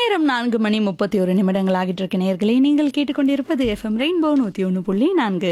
நேரம் நான்கு மணி முப்பத்தி ஒரு நிமிடங்கள் ஆகிட்டு இருக்க நேர்களே நீங்கள் கேட்டுக்கொண்டிருப்பது எஃப்எம் ரெயின்போ நூத்தி ஒன்று புள்ளி நான்கு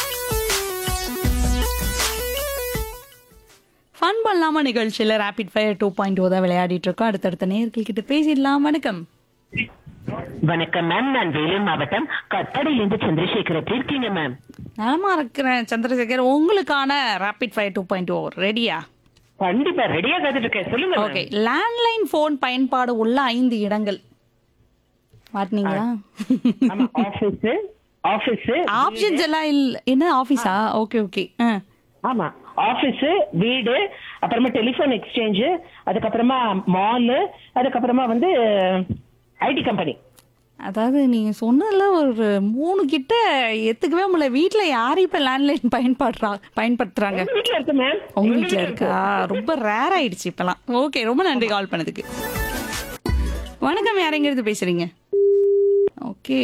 ஃபன் பண்ணலாமா நிகழ்ச்சியில் rapid fire two point O தான் விளையாடிட்டு இருக்கோம் அடுத்தடுத்த நேர்கள் கிட்ட பேசிடலாம் வணக்கம் வணக்கம் மேம் நான் வேலூர் மாவட்டம் கட்டடையிலிருந்து சந்திரசேகர் எப்படி இருக்கீங்க மேம் நலமா இருக்கிறேன் சந்திரசேகர் உங்களுக்கான rapid fire two point O ரெடியா கண்டிப்பா ரெடியா காத்துட்டு இருக்கேன் சொல்லுங்க ma'am. ஓகே லேண்ட்லைன் ஃபோன் பயன்பாடு உள்ள ஐந்து இடங்கள் மாட்டினீங்களா ஆமா ஆபீஸ் ஆபீஸ் ஆப்ஷன்ஸ் எல்லாம் இல்ல என்ன ஆபீஸா ஓகே ஓகே ஆமா ஆபீஸ் வீடு அப்புறமா டெலிபோன் எக்ஸ்சேஞ்ச் அதுக்கப்புறமா மால் அதுக்கப்புறமா வந்து ஐடி கம்பெனி அதாவது நீங்க சொன்னதுல ஒரு மூணு கிட்ட எத்துக்கவே முடியல வீட்ல யாரு இப்ப லேண்ட்லைன் பயன்படுறா பயன்படுத்துறாங்க வீட்டுல இருக்கு மேம் உங்க வீட்ல இருக்கா ரொம்ப ரேர் ஆயிடுச்சு இப்பெல்லாம் ஓகே ரொம்ப நன்றி கால் பண்ணதுக்கு வணக்கம் யாரெங்கிறது பேசுறீங்க okay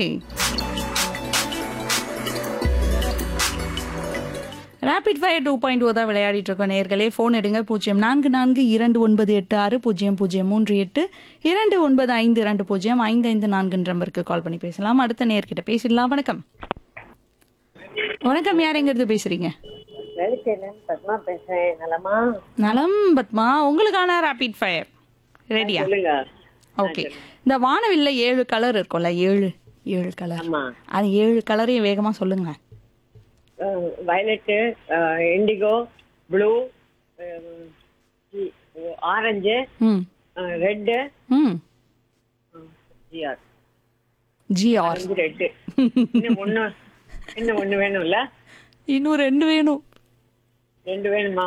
rapid fire two point O தான் விளையாடிட்டு இருக்கோம் நேர்களே ஃபோன் எடுங்க பூஜ்ஜியம் நான்கு நான்கு இரண்டு ஒன்பது எட்டு ஆறு பூஜ்ஜியம் பூஜ்ஜியம் மூன்று எட்டு இரண்டு ஒன்பது ஐந்து இரண்டு பூஜ்ஜியம் ஐந்து ஐந்து நான்குன்ற நம்பருக்கு கால் பண்ணி பேசலாம் அடுத்த நேர்கிட்ட பேசிடலாம் வணக்கம் வணக்கம் யாரெங்கிறது பேசுறீங்க வேலுச்சேரன் பத்மா பேசுறேன் நலமா நலம் பத்மா உங்களுக்கான ரேபிட் ஃபயர் ரெடியா சொல்லுங்க ஓகே இந்த வானவில்ல ஏழு கலர் இருக்கும்ல ஏழு ஏழு கலர் ஆமா அது ஏழு கலரையும் வேகமா சொல்லுங்க வயலட்டு இண்டிகோ ப்ளூ ஆரஞ்சு ம் ரெட்டு ம் ஜிஆர் ஜிஆர் ஆரஞ்சு ரெட்டு இன்னும் ஒண்ணு இன்னும் ஒண்ணு வேணும்ல இன்னும் ரெண்டு வேணும் ரெண்டு வேணுமா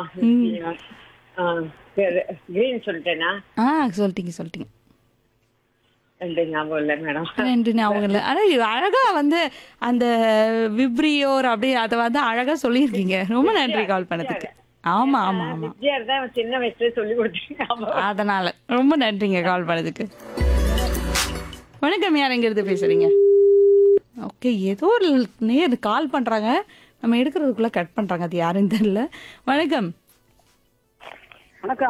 கிரீன் சொல்லிட்டேனா ஆ சொல்லிட்டீங்க சொல்லிட்டீங்க ரெண்டு ஞாபகம் இல்லை மேடம் ரெண்டு ஞாபகம் இல்லை ஆனால் இது அழகா வந்து அந்த விப்ரியோர் அப்படி அதை வந்து அழகா சொல்லியிருக்கீங்க ரொம்ப நன்றி கால் பண்ணதுக்கு ஆமா ஆமா ஆமா ஜிஆர் தான் சின்ன வயசுல சொல்லி கொடுத்தீங்க அதனால ரொம்ப நன்றிங்க கால் பண்ணதுக்கு வணக்கம் யாரெங்கிறது பேசுறீங்க ஓகே ஏதோ ஒரு நேர் கால் பண்றாங்க நம்ம எடுக்கிறதுக்குள்ள கட் பண்றாங்க அது யாருன்னு தெரியல வணக்கம் வணக்கம்